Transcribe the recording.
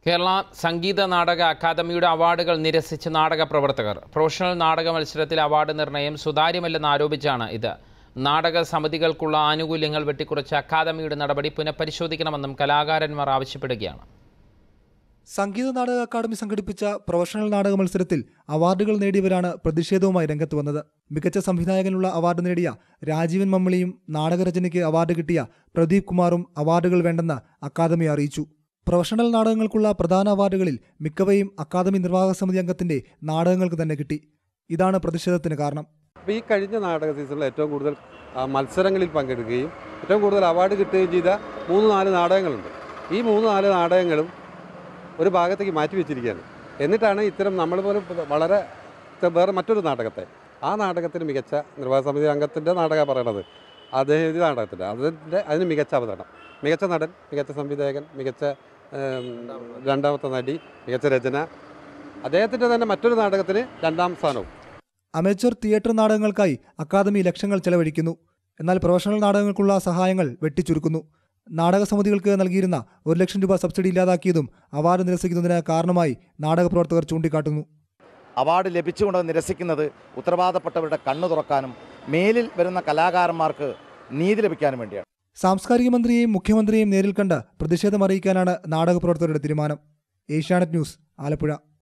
കേരള സംഗീത നാടക അക്കാദമിയുടെ അവാർഡുകൾ നിരസിച്ച് നാടക പ്രവർത്തകർ പ്രൊഫഷണൽ നാടക മത്സരത്തിൽ അവാർഡ് നിർണയം സുതാര്യമല്ലെന്ന് ആരോപിച്ചാണ് ഇത് നാടക സമിതികൾക്കുള്ള ആനുകൂല്യങ്ങൾ വെട്ടിക്കുറച്ച അക്കാദമിയുടെ നടപടി പുനഃപരിശോധിക്കണമെന്നും കലാകാരന്മാർ ആവശ്യപ്പെടുകയാണ് സംഗീത നാടക അക്കാദമി സംഘടിപ്പിച്ച പ്രൊഫഷണൽ നാടക മത്സരത്തിൽ അവാർഡുകൾ നേടിയവരാണ് പ്രതിഷേധവുമായി രംഗത്ത് വന്നത് മികച്ച സംവിധായകനുള്ള അവാർഡ് നേടിയ രാജീവൻ മമ്മിളിയും നാടകരചനയ്ക്ക് അവാർഡ് കിട്ടിയ പ്രദീപ് കുമാറും അവാർഡുകൾ വേണ്ടെന്ന് അക്കാദമി അറിയിച്ചു പ്രൊഫഷണൽ നാടകങ്ങൾക്കുള്ള പ്രധാന അവാർഡുകളിൽ മിക്കവയും അക്കാദമി നിർവാഹക സമിതി അംഗത്തിന്റെ നാടകങ്ങൾക്ക് തന്നെ കിട്ടി ഇതാണ് പ്രതിഷേധത്തിന് കാരണം അപ്പോൾ ഈ കഴിഞ്ഞ നാടക സീസണിൽ ഏറ്റവും കൂടുതൽ ആ, മത്സരങ്ങളിൽ പങ്കെടുക്കുകയും ഏറ്റവും കൂടുതൽ അവാർഡ് കിട്ടുകയും ചെയ്ത മൂന്ന് നാല് നാടകങ്ങളുണ്ട് ഈ മൂന്ന് നാല് നാടകങ്ങളും ഒരു ഭാഗത്തേക്ക് മാറ്റി വെച്ചിരിക്കുകയാണ് എന്നിട്ടാണ് ഇത്തരം നമ്മൾ പോലും വളരെ ത- വേറെ മറ്റൊരു നാടകത്തെ ആ നാടകത്തിന് മികച്ച നിർവാഹക സമിതി അംഗത്തിൻ്റെ നാടകമാണ് പറയണത് അദ്ദേഹം എഴുതിയ നാടകത്തിൻ്റെ അതിൻ്റെ അതിന് മികച്ച അവതരണം മികച്ച നടൻ മികച്ച സംവിധായകൻ മികച്ച ഏം, രണ്ടാമത്തെ നടി മികച്ച രചന അദ്ദേഹത്തിൻ്റെ തന്നെ മറ്റൊരു നാടകത്തിന് രണ്ടാം സ്ഥാനവും അമേച്ചർ തിയേറ്റർ നാടകങ്ങൾക്കായി അക്കാദമി ലക്ഷങ്ങൾ ചെലവഴിക്കുന്നു എന്നാൽ പ്രൊഫഷണൽ നാടകങ്ങൾക്കുള്ള സഹായങ്ങൾ വെട്ടിച്ചുരുക്കുന്നു നാടക സമിതികൾക്ക് നൽകിയിരുന്ന ഒരു ലക്ഷം രൂപ സബ്സിഡി ഇല്ലാതാക്കിയതും അവാർഡ് നിരസിക്കുന്നതിന് കാരണമായി നാടക പ്രവർത്തകർ ചൂണ്ടിക്കാട്ടുന്നു അവാർഡ് ലഭിച്ചുകൊണ്ട് നിരസിക്കുന്നത് ഉത്തരവാദപ്പെട്ടവരുടെ കണ്ണു തുറക്കാനും മേലിൽ വരുന്ന കലാകാരന്മാർക്ക് നീതി ലഭിക്കാനും വേണ്ടിയാണ് സാംസ്കാരിക മന്ത്രിയെയും മുഖ്യമന്ത്രിയെയും നേരിൽ കണ്ട് പ്രതിഷേധം അറിയിക്കാനാണ് നാടക പ്രവർത്തകരുടെ തീരുമാനം ഏഷ്യാനെറ്റ് ന്യൂസ് ആലപ്പുഴ